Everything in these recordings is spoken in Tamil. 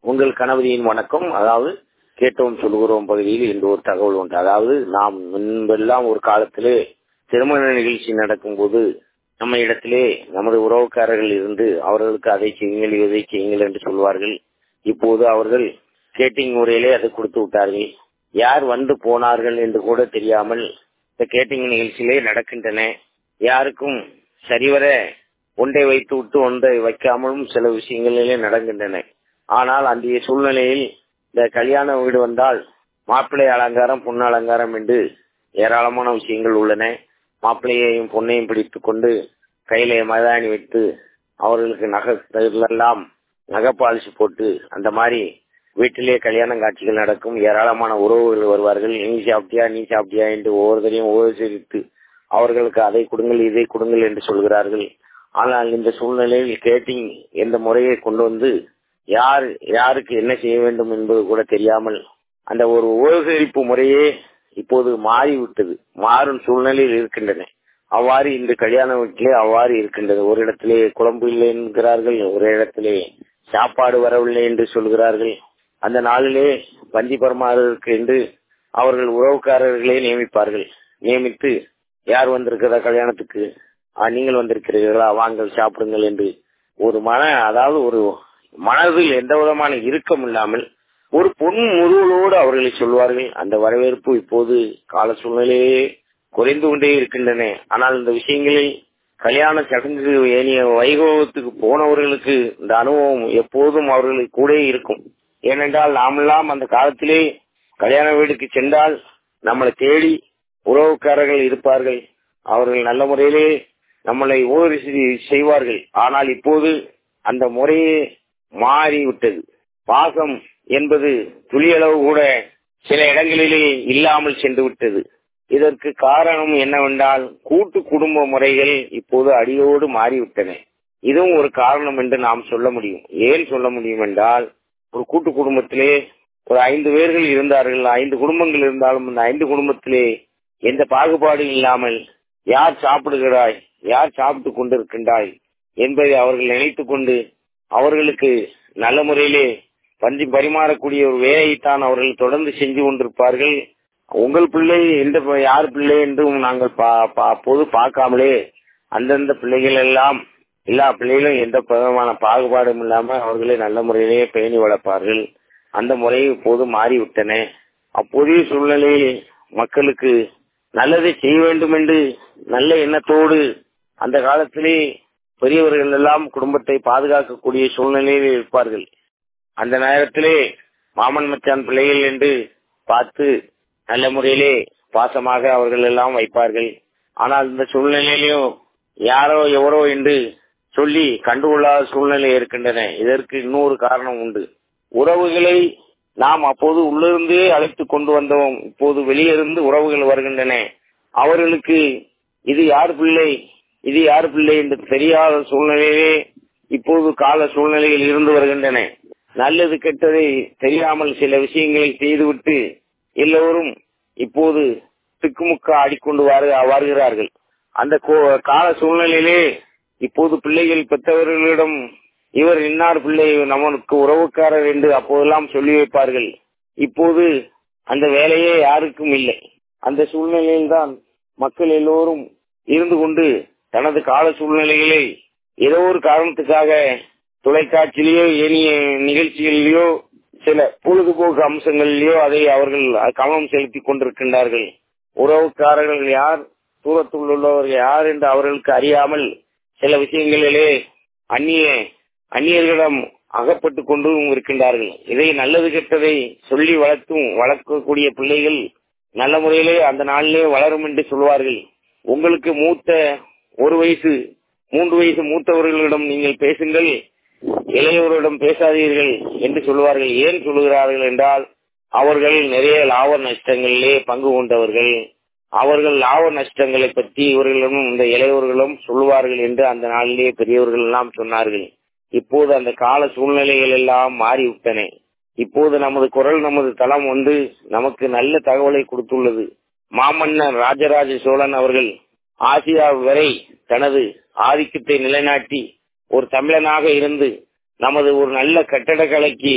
உங்கள் கணவரியின் வணக்கம் அதாவது கேட்டோம் சொல்கிறோம் பகுதியில் இந்த ஒரு தகவல் உண்டு அதாவது நாம் முன்பெல்லாம் ஒரு காலத்திலே திருமண நிகழ்ச்சி நடக்கும்போது நம்ம இடத்திலே நமது உறவுக்காரர்கள் இருந்து அவர்களுக்கு அதை செய்யுங்கள் இதை செய்யுங்கள் என்று சொல்வார்கள் இப்போது அவர்கள் கேட்டிங் முறையிலே அதை கொடுத்து விட்டார்கள் யார் வந்து போனார்கள் என்று கூட தெரியாமல் இந்த கேட்டிங் நிகழ்ச்சியிலே நடக்கின்றன யாருக்கும் சரிவர ஒன்றை வைத்து விட்டு ஒன்றை வைக்காமலும் சில விஷயங்களிலே நடக்கின்றன ஆனால் அந்த சூழ்நிலையில் இந்த கல்யாண வீடு வந்தால் மாப்பிள்ளை அலங்காரம் பொண்ணு அலங்காரம் என்று ஏராளமான விஷயங்கள் உள்ளன மாப்பிள்ளையையும் பொண்ணையும் பிடித்துக் கொண்டு கையில மதானி வைத்து அவர்களுக்கு நகைலாம் நகை பாலிசி போட்டு அந்த மாதிரி வீட்டிலே கல்யாண காட்சிகள் நடக்கும் ஏராளமான உறவுகள் வருவார்கள் நீ சாப்பிட்டியா நீ சாப்பிட்டியா என்று ஒவ்வொருத்தரையும் உபசரித்து அவர்களுக்கு அதை கொடுங்கள் இதை கொடுங்கள் என்று சொல்கிறார்கள் ஆனால் இந்த சூழ்நிலையில் கேட்டிங் எந்த முறையை கொண்டு வந்து யார் யாருக்கு என்ன செய்ய வேண்டும் என்பது கூட தெரியாமல் அந்த ஒரு உபசரிப்பு முறையே இப்போது மாறிவிட்டது மாறும் சூழ்நிலையில் இருக்கின்றன அவ்வாறு இந்த கல்யாண வீட்டிலே அவ்வாறு இருக்கின்றது ஒரு இடத்திலே குழம்பு இல்லை என்கிறார்கள் ஒரு இடத்திலே சாப்பாடு வரவில்லை என்று சொல்கிறார்கள் அந்த நாளிலே பந்தி பரமாறுவதற்கு என்று அவர்கள் உறவுக்காரர்களே நியமிப்பார்கள் நியமித்து யார் வந்திருக்கிறதா கல்யாணத்துக்கு நீங்கள் வந்திருக்கிறீர்களா வாங்கள் சாப்பிடுங்கள் என்று ஒரு மன அதாவது ஒரு மனதில் எந்த விதமான இறுக்கம் இல்லாமல் ஒரு பொன் முருகலோடு அவர்களை சொல்வார்கள் அந்த வரவேற்பு இப்போது கால சூழ்நிலையே குறைந்து கொண்டே இருக்கின்றன ஆனால் இந்த விஷயங்களில் கல்யாண சடங்கு ஏனிய வைபவத்துக்கு போனவர்களுக்கு இந்த அனுபவம் எப்போதும் அவர்களுக்கு கூட இருக்கும் ஏனென்றால் நாமெல்லாம் அந்த காலத்திலே கல்யாண வீடுக்கு சென்றால் நம்மளை தேடி உறவுக்காரர்கள் இருப்பார்கள் அவர்கள் நல்ல முறையிலே நம்மளை ஓரிசி செய்வார்கள் ஆனால் இப்போது அந்த முறையே மாறிவிட்டது பாசம் என்பது துளியளவு கூட சில இடங்களிலே இல்லாமல் சென்று விட்டது இதற்கு காரணம் என்னவென்றால் கூட்டு குடும்ப முறைகள் இப்போது அடியோடு மாறிவிட்டன இதுவும் ஒரு காரணம் என்று நாம் சொல்ல முடியும் ஏன் சொல்ல முடியும் என்றால் ஒரு கூட்டு குடும்பத்திலே ஒரு ஐந்து பேர்கள் இருந்தார்கள் ஐந்து குடும்பங்கள் இருந்தாலும் அந்த ஐந்து குடும்பத்திலே எந்த பாகுபாடு இல்லாமல் யார் சாப்பிடுகிறாய் யார் சாப்பிட்டு கொண்டிருக்கின்றாய் என்பதை அவர்கள் நினைத்துக் கொண்டு அவர்களுக்கு நல்ல முறையிலே பந்தி பரிமாறக்கூடிய ஒரு வேலையைத்தான் அவர்கள் தொடர்ந்து செஞ்சு கொண்டிருப்பார்கள் உங்கள் பிள்ளை எந்த யார் பிள்ளை என்றும் நாங்கள் பொது பார்க்காமலே அந்தந்த பிள்ளைகள் எல்லாம் எல்லா பிள்ளைகளும் எந்த விதமான பாகுபாடும் இல்லாம அவர்களே நல்ல முறையிலே பேணி வளர்ப்பார்கள் அந்த முறை இப்போது மாறிவிட்டன அப்போதைய சூழ்நிலையில் மக்களுக்கு நல்லதை செய்ய வேண்டும் என்று நல்ல எண்ணத்தோடு அந்த காலத்திலே பெரியவர்கள் எல்லாம் குடும்பத்தை பாதுகாக்கக்கூடிய சூழ்நிலையில் இருப்பார்கள் அந்த நேரத்திலே மாமன் மச்சான் பிள்ளைகள் என்று பார்த்து நல்ல முறையிலே பாசமாக அவர்கள் எல்லாம் வைப்பார்கள் ஆனால் இந்த சூழ்நிலையிலும் யாரோ எவரோ என்று சொல்லி கண்டுகொள்ளாத சூழ்நிலை இருக்கின்றன இதற்கு இன்னொரு காரணம் உண்டு உறவுகளை நாம் அப்போது உள்ளிருந்தே அழைத்து கொண்டு வந்தோம் இப்போது வெளியிருந்து உறவுகள் வருகின்றன அவர்களுக்கு இது யார் பிள்ளை இது யார் பிள்ளை என்று தெரியாத சூழ்நிலையிலே இப்போது கால சூழ்நிலையில் இருந்து வருகின்றன நல்லது கெட்டதை தெரியாமல் சில விஷயங்களை செய்துவிட்டு எல்லோரும் இப்போது திக்குமுக்க ஆடிக்கொண்டு வருகிறார்கள் அந்த கால சூழ்நிலையிலே இப்போது பிள்ளைகள் பெற்றவர்களிடம் இவர் இன்னார் பிள்ளை நமக்கு உறவுக்காரர் என்று அப்போதெல்லாம் சொல்லி வைப்பார்கள் இப்போது அந்த வேலையே யாருக்கும் இல்லை அந்த சூழ்நிலையில் தான் மக்கள் எல்லோரும் இருந்து கொண்டு தனது கால சூழ்நிலைகளை ஏதோ ஒரு காரணத்துக்காக தொலைக்காட்சியிலேயோ ஏனைய நிகழ்ச்சிகளிலேயோ சில பொழுதுபோக்கு அம்சங்களிலேயோ அதை அவர்கள் கவனம் செலுத்திக் கொண்டிருக்கின்றார்கள் உறவுக்காரர்கள் யார் தூரத்தில் உள்ளவர்கள் யார் என்று அவர்களுக்கு அறியாமல் சில விஷயங்களிலே அந்நிய அந்நியர்களிடம் அகப்பட்டு கொண்டும் இருக்கின்றார்கள் இதை நல்லது கெட்டதை சொல்லி வளர்த்தும் வளர்க்கக்கூடிய பிள்ளைகள் நல்ல முறையிலே அந்த நாளிலே வளரும் என்று சொல்வார்கள் உங்களுக்கு மூத்த ஒரு வயசு மூன்று வயசு மூத்தவர்களிடம் நீங்கள் பேசுங்கள் இளையவரிடம் பேசாதீர்கள் என்று சொல்வார்கள் ஏன் சொல்லுகிறார்கள் என்றால் அவர்கள் நிறைய லாப நஷ்டங்களிலே பங்கு கொண்டவர்கள் அவர்கள் லாப நஷ்டங்களை பற்றி இவர்களிடம் இந்த இளையவர்களும் சொல்லுவார்கள் என்று அந்த நாளிலே பெரியவர்கள் எல்லாம் சொன்னார்கள் இப்போது அந்த கால சூழ்நிலைகள் எல்லாம் மாறிவிட்டன இப்போது நமது குரல் நமது தளம் வந்து நமக்கு நல்ல தகவலை கொடுத்துள்ளது மாமன்னர் ராஜராஜ சோழன் அவர்கள் ஆசியா வரை தனது ஆதிக்கத்தை நிலைநாட்டி ஒரு தமிழனாக இருந்து நமது ஒரு நல்ல கட்டடக்கலைக்கு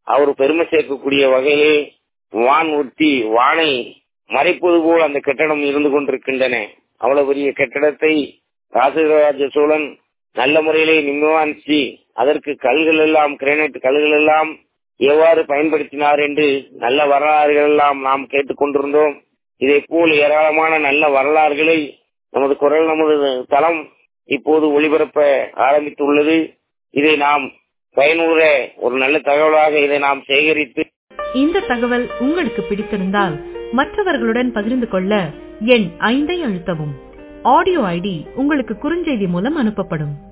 அவர் பெருமை சேர்க்கக்கூடிய வகையிலே வான் உத்தி வானை மறைப்பது போல் அந்த கட்டடம் இருந்து கொண்டிருக்கின்றன அவ்வளவு பெரிய கட்டடத்தை ராஜராஜ சோழன் நல்ல முறையிலே நிர்மாணிச்சு அதற்கு கல்கள் எல்லாம் கிரானைட் கல்கள் எல்லாம் எவ்வாறு பயன்படுத்தினார் என்று நல்ல வரலாறுகள் எல்லாம் நாம் கேட்டுக்கொண்டிருந்தோம் இதே போல் ஏராளமான நல்ல வரலாறுகளை நமது குரல் நமது தளம் இப்போது ஒளிபரப்ப ஆரம்பித்துள்ளது இதை நாம் பயனுற ஒரு நல்ல தகவலாக இதை நாம் சேகரித்து இந்த தகவல் உங்களுக்கு பிடித்திருந்தால் மற்றவர்களுடன் பகிர்ந்து கொள்ள எண் ஐந்தை அழுத்தவும் ஆடியோ ஐடி உங்களுக்கு குறுஞ்செய்தி மூலம் அனுப்பப்படும்